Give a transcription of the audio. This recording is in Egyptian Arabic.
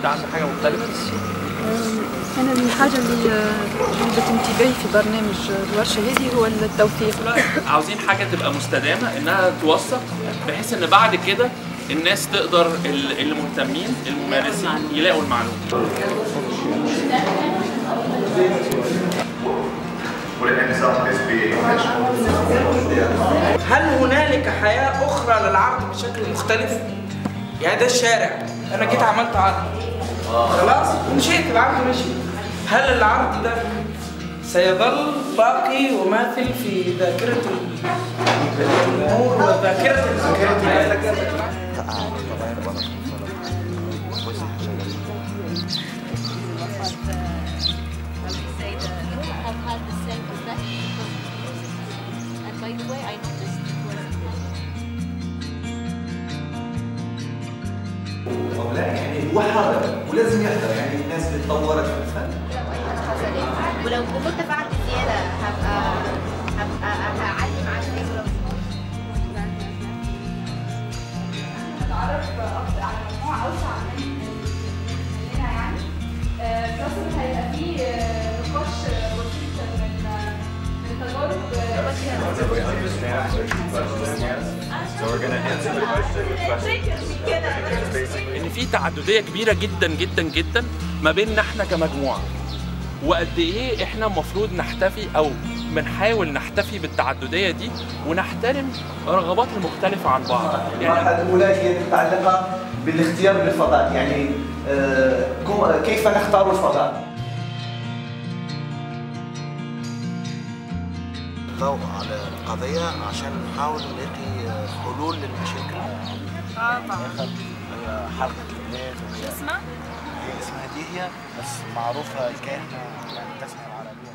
حد عنده حاجه مختلفه أنا الحاجة اللي جلبت انتباهي في برنامج الورشة هذه هو التوثيق عاوزين حاجه تبقى مستدامه انها توثق بحيث ان بعد كده الناس تقدر ال- اللي مهتمين الممارسين يلاقوا المعلومه Would it end up this being هل هنالك حياة أخرى للعرض بشكل مختلف؟ يعني ده الشارع أنا جيت عملت عرض خلاص مشيت العرض مشي هل العرض ده سيظل باقي وماثل في ذاكرة الجمهور وذاكرة الذاكرة say that have had the same effect. And by the way, I noticed it was او لا يعني هو حاضر ولازم يحضر يعني الناس اللي تطورت في الفن ولو كنت فعلت زيادة هبقى هبقى هعلم على الناس ولو نتعرف اكتر على مجموعه اوسع من مننا يعني بلس هيبقى فيه آه، نقاش بسيط من آه، من تجارب ان في تعدديه كبيره جدا جدا جدا ما بيننا احنا كمجموعه وقد ايه احنا المفروض نحتفي او بنحاول نحتفي بالتعدديه دي ونحترم الرغبات المختلفه عن بعض يعني المرحله الاولى هي متعلقه بالاختيار للفضاء يعني آه، كم- كيف نختار الفضاء الضوء على القضية عشان نحاول نلاقي حلول للمشاكل طبعا حركة البنات وهي اسمها؟ هي اسمها ديهيا بس معروفة الكاهنة يعني تسمع العربية